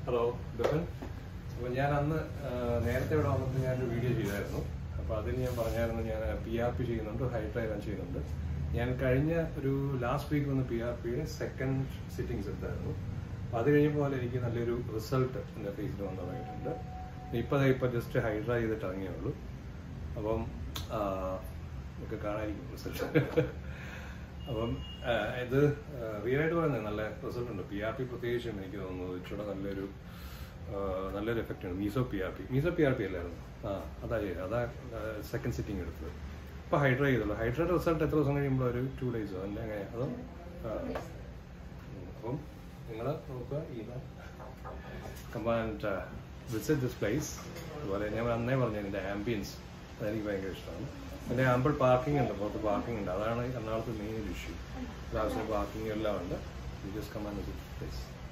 Hello Bipin അപ്പോൾ ഞാൻ അന്ന് ആ, നേരത്തെ ഇവിടെ വന്നപ്പോൾ ഞാനൊരു വീഡിയോ ചെയ്തായിരുന്നു അപ്പോൾ അതിന് ഞാൻ പറഞ്ഞായിരുന്നു ഞാൻ പി ആർ പി ചെയ്യുന്നുണ്ട് ഹൈഡ്രൈ റൺ ചെയ്യുന്നുണ്ട് ഞാൻ കഴിഞ്ഞ ഒരു ലാസ്റ്റ് വീക്ക് വന്ന് പി ആർ പിയുടെ സെക്കൻഡ് സിറ്റിങ്സ് എടുത്തായിരുന്നു അപ്പോൾ അത് കഴിഞ്ഞപ്പോൾ എനിക്ക് നല്ലൊരു റിസൾട്ട് എൻ്റെ ഫേസിൽ വന്നു തുടങ്ങിയിട്ടുണ്ട് ഇപ്പോൾ അതെ ഇപ്പോൾ ജസ്റ്റ് ഹൈഡ്ര ചെയ്തിട്ട് ഇറങ്ങിയേ ഉള്ളൂ അപ്പം ആ, ഒക്കെ കാണാതിരിക്കും റിസൾട്ട് അപ്പം ആ, ഇത് റിയൽ ആയിട്ട് പറയുന്നത് നല്ല റിസൾട്ട് ഉണ്ട് പി ആർ പി പ്രത്യേകിച്ചും എനിക്ക് തോന്നുന്നത് ഇച്ചിരി നല്ലൊരു ആ, നല്ലൊരു എഫക്റ്റ് ഉണ്ട് meso P R P meso P R P അല്ലായിരുന്നു ആ അതാ ചെയ്തത് അതാ സെക്കൻഡ് സിറ്റിംഗ് എടുത്തത് ഇപ്പോൾ ഹൈഡ്ര ചെയ്തുള്ളൂ ഹൈഡ്രയുടെ റിസൾട്ട് എത്ര ദിവസം കഴിയുമ്പോൾ ഒരു ടു ഡേയ്സോ അല്ല എങ്ങനെ അതോ ആ. ഉം. അപ്പം നിങ്ങൾ നോക്കുക ഈ കമാൻഡ് വിസിറ്റ് ദിസ് പ്ലേസ് അതുപോലെ ഞാൻ അന്നേ പറഞ്ഞു ഇതിൻ്റെ ആംബിയൻസ് അതെനിക്ക് ഭയങ്കര ഇഷ്ടമാണ് പിന്നെ ആമ്പിൾ പാർക്കിംഗ് ഉണ്ട് പുറത്ത് പാർക്കിംഗ് ഉണ്ട് അതാണ് എറണാകുളത്ത് മെയിൻ ഇഷ്യൂ ക്ലാസ്സിൽ പാർക്കിംഗ് എല്ലാം ഉണ്ട് ജസ്റ്റ് കമാൻഡ് വിസിറ്റ് പ്ലേസ്